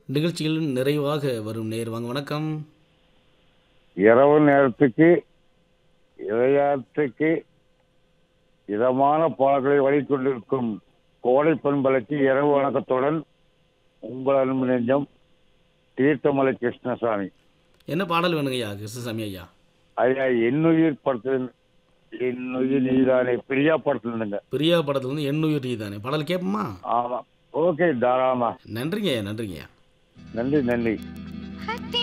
நிகழ்ச்சியில் நிறைவாக வரும் நேர் வாங்க வணக்கம் இரவு நேரத்துக்கு இதயத்துக்கு இதமான பாடல்களை வழிகொண்டிருக்கும் கோடை பண்பலைக்கு இரவு வணக்கத்துடன் உங்கள் அன்பு நெஞ்சம் தீர்த்தமலை கிருஷ்ணசாமி என்ன பாடல் வேணுங்கய்யா கிருஷ்ணசாமி ஐயா ஐயா என்னுயிர் படத்தில் என்னுயிர் நீதானே பிரியா படத்தில் இருந்துங்க பிரியா படத்துல வந்து எண்ணுயிர் தானே பாடல் கேட்போமா ஆமா ஓகே தாராளமா நன்றிங்க ஐயா நன்றிங்க ஐயா நன்றி நன்றி